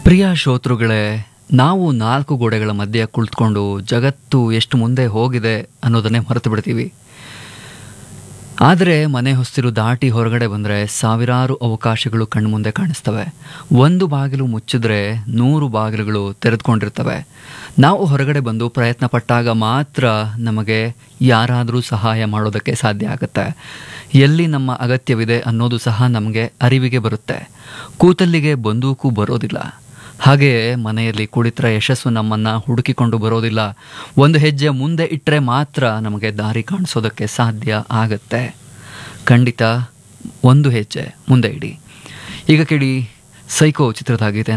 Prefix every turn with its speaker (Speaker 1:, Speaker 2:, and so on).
Speaker 1: ಪ್ರಿಯ ಶ್ರೋತೃಗಳೇ ನಾವು ನಾಲ್ಕು ಗೋಡೆಗಳ ಮಧ್ಯೆ ಕುಳಿತುಕೊಂಡು ಜಗತ್ತು ಎಷ್ಟು ಮುಂದೆ ಹೋಗಿದೆ ಅನ್ನೋದನ್ನೇ ಮರೆತು ಬಿಡ್ತೀವಿ ಆದರೆ ಮನೆ ಹೊಸ್ತಿರು ದಾಟಿ ಹೊರಗಡೆ ಬಂದರೆ ಸಾವಿರಾರು ಅವಕಾಶಗಳು ಕಣ್ಮುಂದೆ ಕಾಣಿಸ್ತವೆ ಒಂದು ಬಾಗಿಲು ಮುಚ್ಚಿದ್ರೆ ನೂರು ಬಾಗಿಲುಗಳು ತೆರೆದುಕೊಂಡಿರ್ತವೆ ನಾವು ಹೊರಗಡೆ ಬಂದು ಪ್ರಯತ್ನ ಪಟ್ಟಾಗ ಮಾತ್ರ ನಮಗೆ ಯಾರಾದರೂ ಸಹಾಯ ಮಾಡೋದಕ್ಕೆ ಸಾಧ್ಯ ಆಗುತ್ತೆ ಎಲ್ಲಿ ನಮ್ಮ ಅಗತ್ಯವಿದೆ ಅನ್ನೋದು ಸಹ ನಮಗೆ ಅರಿವಿಗೆ ಬರುತ್ತೆ ಕೂತಲ್ಲಿಗೆ ಬಂದೂಕು ಬರೋದಿಲ್ಲ ಹಾಗೆಯೇ ಮನೆಯಲ್ಲಿ ಕುಳಿತರೆ ಯಶಸ್ಸು ನಮ್ಮನ್ನು ಹುಡುಕಿಕೊಂಡು ಬರೋದಿಲ್ಲ ಒಂದು ಹೆಜ್ಜೆ ಮುಂದೆ ಇಟ್ಟರೆ ಮಾತ್ರ ನಮಗೆ ದಾರಿ ಕಾಣಿಸೋದಕ್ಕೆ ಸಾಧ್ಯ ಆಗತ್ತೆ ಖಂಡಿತ ಒಂದು ಹೆಜ್ಜೆ ಮುಂದೆ ಇಡಿ ಈಗ ಕೇಳಿ ಸೈಕೋ ಚಿತ್ರದ ಗೀತೆ